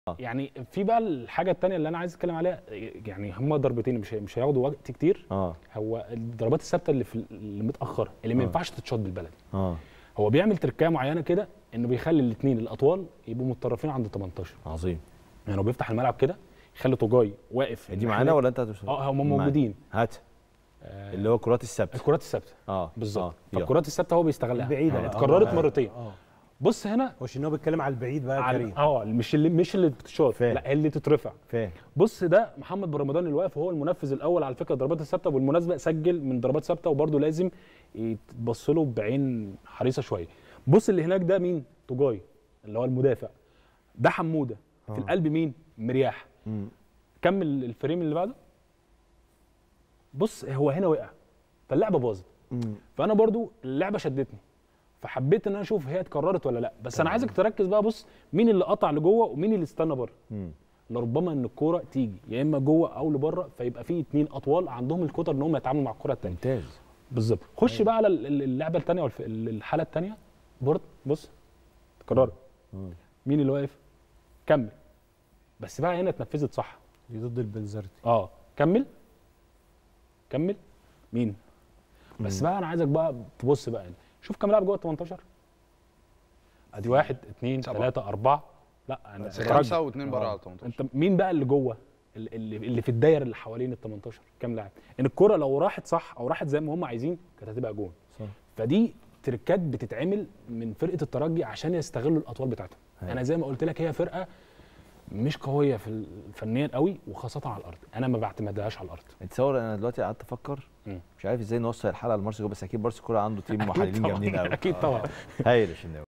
يعني في بقى الحاجه الثانيه اللي انا عايز اتكلم عليها يعني هما ضربتين مش مش هياخدوا وقت كتير اه هو الضربات الثابته اللي في اللي متاخره اللي ما آه. ينفعش تتشاط بالبلدي اه هو بيعمل تركايه معينه كده انه بيخلي الاثنين الاطوال يبقوا متطرفين عند 18 عظيم يعني هو بيفتح الملعب كده يخلي توجاي واقف دي معانا ولا انت هتوصل اه هم معانا. موجودين هات آه اللي هو كرات السبت الكرات الثابته اه بالظبط آه. يلا. فالكرات الثابته هو بيستغلها البعيدة يعني بقى. اتكررت آه. مرتين اه بص هنا هو ان هو بيتكلم على البعيد بقى يا على كريم اه مش اللي مش اللي بتتشاط فاهم. لا اللي تترفع فاهم بص ده محمد بن رمضان اللي واقف هو المنفذ الاول على فكره الضربات الثابته وبالمناسبه سجل من ضربات ثابته وبرده لازم يتبص له بعين حريصه شويه بص اللي هناك ده مين توجاي اللي هو المدافع ده حموده في آه. القلب مين مرياح مم. كمل الفريم اللي بعده بص هو هنا وقع فاللعبه باظت مم. فانا برضو اللعبه شدتني فحبيت ان انا اشوف هي اتكررت ولا لا بس انا عايزك تركز بقى بص مين اللي قطع لجوه ومين اللي استنى بره مم. لربما ان الكوره تيجي يا اما جوه او لبره فيبقى في اتنين اطوال عندهم القدره ان هم يتعاملوا مع الكوره الثانيه ممتاز بالظبط خش بقى على ال- ال- اللعبه الثانيه والحاله الثانيه برضه بص اتكررت مم. مين اللي واقف كمل بس بقى هنا اتنفذت صح دي ضد البنزرتي اه كمل كمل مين بس بقى انا عايزك بقى تبص بقى هنا شوف كام لاعب جوه ال 18 ادي واحد اثنين سبعة. ثلاثة أربعة لا انا خمسه راجل. واثنين بره آه. على 18 انت مين بقى اللي جوه اللي- اللي اللي في الدايره اللي حوالين ال 18 كام لاعب ان الكره لو راحت صح او راحت زي ما هم عايزين كانت هتبقى جون صح. فدي تركات بتتعمل من فرقه الترجي عشان يستغلوا الاطوال بتاعتهم أيوة. انا زي ما قلت لك هي فرقه مش قويه في ال- فنيا قوي وخاصه على الارض انا ما بعتمدهاش على الارض تصور انا دلوقتي قعدت افكر مم. مش عارف ازاي نوصل الحلقه لمارسيل جول بس اكيد مارسيل كوره عنده تيم محللين طبعاً. جامدين قوي اكيد طبعا هايل يا شناوي